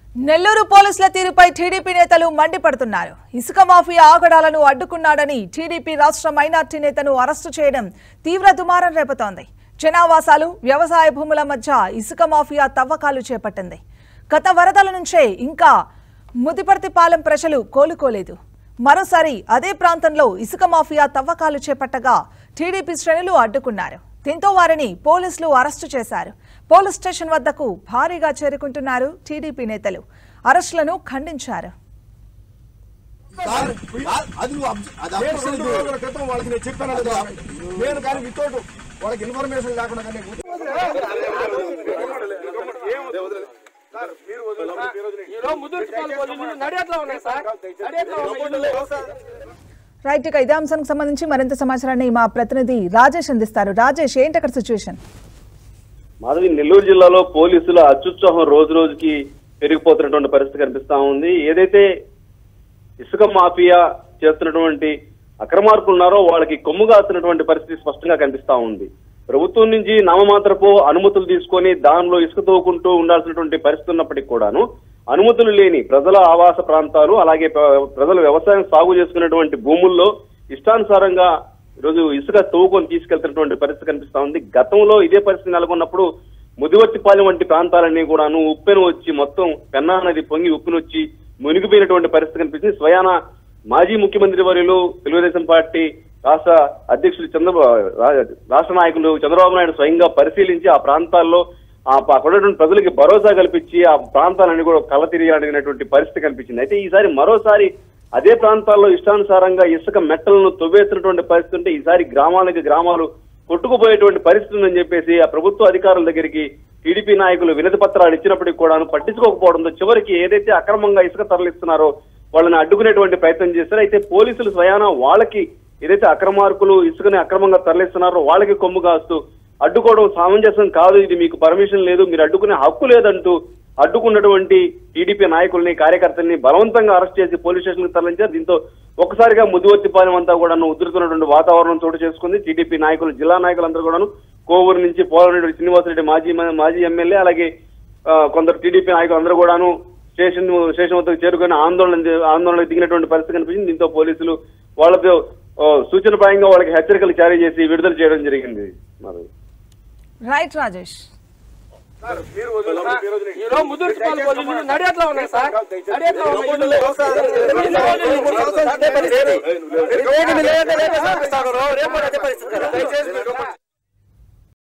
నెల్లూరు పోలీసుల తీరుపై టీడీపీ నేతలు మండిపడుతున్నారు ఇసుక మాఫియా ఆగడాలను అడ్డుకున్నాడని టీడీపీ రాష్ట్ర మైనార్టీ నేతను అరెస్టు చేయడం తీవ్ర దుమారం రేపుతోంది జనావాసాలు వ్యవసాయ భూముల మధ్య ఇసుక మాఫియా తవ్వకాలు చేపట్టింది గత వరదల నుంచే ఇంకా ముదిపర్తిపాలెం ప్రజలు కోలుకోలేదు మరోసారి అదే ప్రాంతంలో ఇసుక మాఫియా తవ్వకాలు చేపట్టగా టీడీపీ శ్రేణులు అడ్డుకున్నారు దీంతో వారిని పోలీసులు అరెస్టు చేశారు పోలీస్ స్టేషన్ వద్దకు భారీగా చేరుకుంటున్నారు టీడీపీ నేతలు అరెస్టులను ఖండించారు సార్, అది నువ్వు అబ్జ- అది నేను అబ్జెక్షన్ రెండు ఇది. రోజుల క్రితం వాళ్ళకి నేను చెప్పాను కదా నేను కానీ వితౌట్ వాళ్ళకి ఇన్ఫర్మేషన్ లేకుండా కానీ ఈరోజు ముదుర్తిపాలు పోలీసులు నడియట్లో ఉన్నాయి సార్ నడియట్లో ఉన్నాయి రైట్ ఇక ఇదే అంశానికి సంబంధించి మరింత సమాచారాన్ని మా ప్రతినిధి రాజేష్ అందిస్తారు రాజేష్ ఏంటి అక్కడ సిచ్యువేషన్ మాధవి నెల్లూరు జిల్లాలో పోలీసుల అత్యుత్సాహం రోజు రోజుకి పెరిగిపోతున్నటువంటి పరిస్థితి కనిపిస్తా ఉంది ఏదైతే ఇసుక మాఫియా చేస్తున్నటువంటి అక్రమార్కులు ఉన్నారో వాళ్ళకి కొమ్ము కాస్తున్నటువంటి పరిస్థితి స్పష్టంగా కనిపిస్తా ఉంది ప్రభుత్వం నుంచి నామమాత్రపు అనుమతులు తీసుకొని దానిలో ఇసుక తవ్వుకుంటూ ఉండాల్సినటువంటి పరిస్థితి ఉన్నప్పటికీ కూడాను అనుమతులు లేని ప్రజల ఆవాస ప్రాంతాలు అలాగే ప్ర- ప్రజలు వ్యవసాయం సాగు చేసుకున్నటువంటి భూముల్లో ఇష్టానుసారంగా ఈరోజు ఇసుక తవ్వుకొని తీసుకెళ్తున్నటువంటి పరిస్థితి కనిపిస్తా ఉంది గతంలో ఇదే పరిస్థితి నెలకొన్నప్పుడు ముదివర్తిపాలెం వంటి ప్రాంతాలన్నీ కూడాను ఉప్పెను వచ్చి మొత్తం పెన్నా నది పొంగి ఉప్పెను వచ్చి మునిగిపోయినటువంటి పరిస్థితి కనిపిస్తుంది స్వయాన మాజీ ముఖ్యమంత్రి వర్యులు తెలుగుదేశం పార్టీ రాష్ట్ర అధ్యక్షులు చంద్రబాబు రాష్ట్ర నాయకులు చంద్రబాబు నాయుడు స్వయంగా పరిశీలించి ఆ ప్రాంతాల్లో ఆ ప- అక్కడ ఉన్నటువంటి ప్రజలకి భరోసా కల్పించి ఆ ప్రాంతాలన్నీ కూడా కళ్ళ తిరిగినటువంటి పరిస్థితి కనిపించింది అయితే ఈసారి మరోసారి అదే ప్రాంతాల్లో ఇష్టానుసారంగా ఇసుక మెట్టలను తవ్వేస్తున్నటువంటి పరిస్థితి ఉంటే ఈసారి గ్రామాలకు గ్రామాలు కొట్టుకుపోయేటువంటి పరిస్థితి ఉందని చెప్పేసి ఆ ప్రభుత్వ అధికారుల దగ్గరికి టీడీపీ నాయకులు వినతి పత్రాలు ఇచ్చినప్పటికీ కూడా పట్టించుకోకపోవడంతో చివరికి ఏదైతే అక్రమంగా ఇసుక తరలిస్తున్నారో వాళ్ళని అడ్డుకునేటువంటి ప్రయత్నం చేశారు అయితే పోలీసులు స్వయాన వాళ్ళకి ఏదైతే అక్రమార్కులు ఇసుకని అక్రమంగా తరలిస్తున్నారో వాళ్ళకి కొమ్ము కాస్తూ అడ్డుకోవడం సామంజస్యం కాదు ఇది మీకు పర్మిషన్ లేదు మీరు అడ్డుకునే హక్కు లేదంటూ అడ్డుకున్నటువంటి టీడీపీ నాయకుల్ని కార్యకర్తల్ని బలవంతంగా అరెస్ట్ చేసి పోలీస్ స్టేషన్ కు తరలించారు దీంతో ఒక్కసారిగా ముదివర్తిపాలెం అంతా కూడా ఉధృతున్నటువంటి వాతావరణం చోటు చేసుకుంది టీడీపీ నాయకులు జిల్లా నాయకులందరూ కూడాను కోవూరు నుంచి పోలరెడ్డి శ్రీనివాసరెడ్డి మాజీ మాజీ ఎమ్మెల్యే అలాగే ఆ, కొందరు టీడీపీ నాయకులు అందరూ కూడాను స్టేషన్ స్టేషన్ వద్దకు చేరుకొని ఆందోళన చే- ఆందోళనకు దిగినటువంటి పరిస్థితి కనిపించింది దీంతో పోలీసులు వాళ్ళతో ఆ, సూచనప్రాయంగా వాళ్ళకి హెచ్చరికలు జారీ చేసి విడుదల చేయడం జరిగింది మరి రైట్ రాజేష్ ఈరోజు ముదుర్తిపాలు పోలీసులు నడియట్లో ఉన్నాయి సార్ నడియట్లో ఉన్నాయి రేపు అదే పరిస్థితి